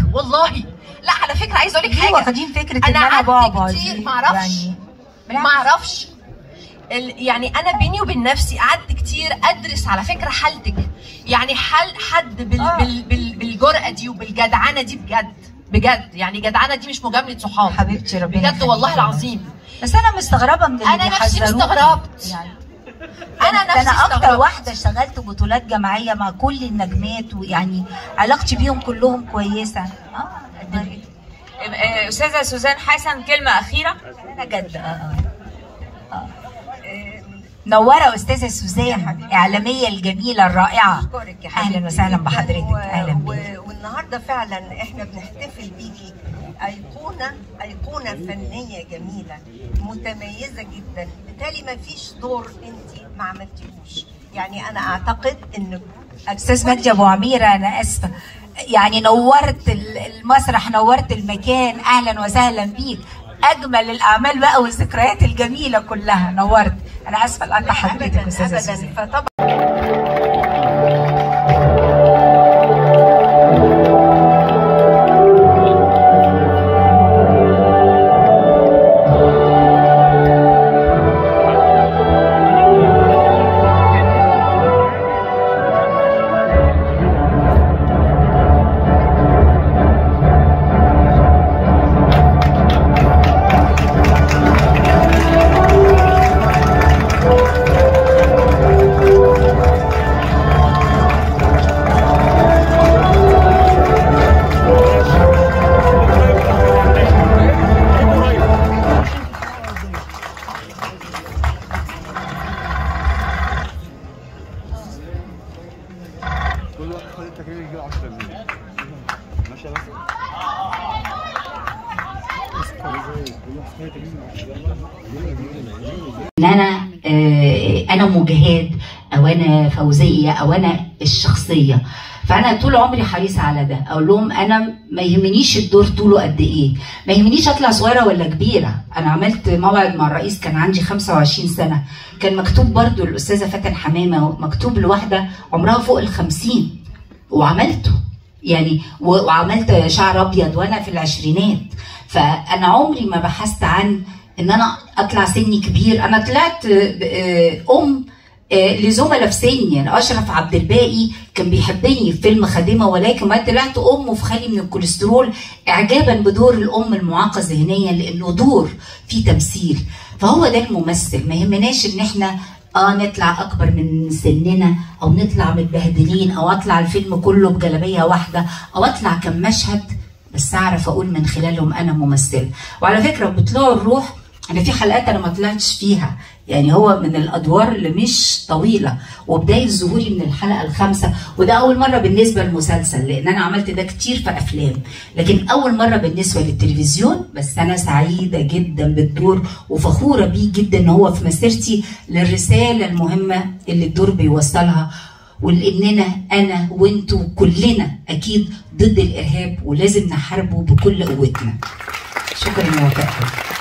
والله لا على فكره عايزه اقول لك ليه حاجه واخدين فكره ان انا انا قعدت بعبع كتير دي؟ معرفش يعني بالعكس. ما اعرفش ال- يعني انا بيني وبين نفسي قعدت كتير ادرس على فكره حالتك يعني حال حد بال آه. بال بال بالجرأه دي وبالجدعنه دي بجد بجد يعني جدعنه دي مش مجامله صحاب حبيبتي ربنا بجد يخليكي والله يا العظيم بس انا مستغربه من اللي أنا نفسي بيحذروكي. استغربت. يعني انا ده نفسي انا اكتر استغربت. واحده اشتغلت بطولات جماعيه مع كل النجمات ويعني علاقتي بيهم كلهم كويسه اه قد آه، استاذه سوزان حسن كلمه اخيره انا جد اه اه آه. منوره استاذه سوزان اعلاميه الجميله الرائعه أشكرك يا حبيبتي اهلا وسهلا جداً بحضرتك و- اهلا بيك و- والنهارده فعلا احنا بنحتفل بيكي ايقونه ايقونه فنيه جميله متميزه جدا بالتالي ما فيش دور انت ما عملتيهوش يعني انا اعتقد ان استاذ مجدي ابو عميره انا اسفه يعني نورت ال- المسرح نورت المكان اهلا وسهلا بيك اجمل الاعمال بقى والذكريات الجميله كلها نورت انا اسفه لقطع حضرتك ابدا استاذه سوزان ابدا فطبعا كل واحد خد التكريم يجيب 10 جنيه ماشي يا بس ان انا آه، انا مجهاد او انا فوزيه او انا الشخصيه فانا طول عمري حريصه على ده اقول لهم انا ما يهمنيش الدور طوله قد ايه ما يهمنيش اطلع صغيره ولا كبيره انا عملت موعد مع الرئيس كان عندي 25 سنه كان مكتوب برضو الاستاذه فاتن حمامه مكتوب لواحده عمرها فوق ال 50 وعملته يعني و- وعملت شعر ابيض وانا في العشرينات فانا عمري ما بحثت عن ان انا اطلع سني كبير انا طلعت آه، آه، ام آه، لزملاء في سني يعني اشرف عبد الباقي كان بيحبني في فيلم خادمه ولكن ما طلعت ام وفي خالي من الكوليسترول اعجابا بدور الام المعاقه ذهنيا لانه دور فيه تمثيل فهو ده الممثل ما يهمناش ان احنا اه نطلع اكبر من سننا او نطلع متبهدلين او اطلع الفيلم كله بجلابيه واحده او اطلع كم مشهد بس اعرف اقول من خلالهم انا ممثله وعلى فكره بطلوع الروح انا في حلقات انا ما طلعتش فيها يعني هو من الادوار اللي مش طويله وبدايه ظهوري من الحلقه الخامسه وده اول مره بالنسبه للمسلسل لان انا عملت ده كتير في افلام لكن اول مره بالنسبه للتلفزيون بس انا سعيده جدا بالدور وفخوره بيه جدا ان هو في مسيرتي للرساله المهمه اللي الدور بيوصلها ولاننا انا وانتوا كلنا اكيد ضد الارهاب ولازم نحاربه بكل قوتنا شكرا يا وفاء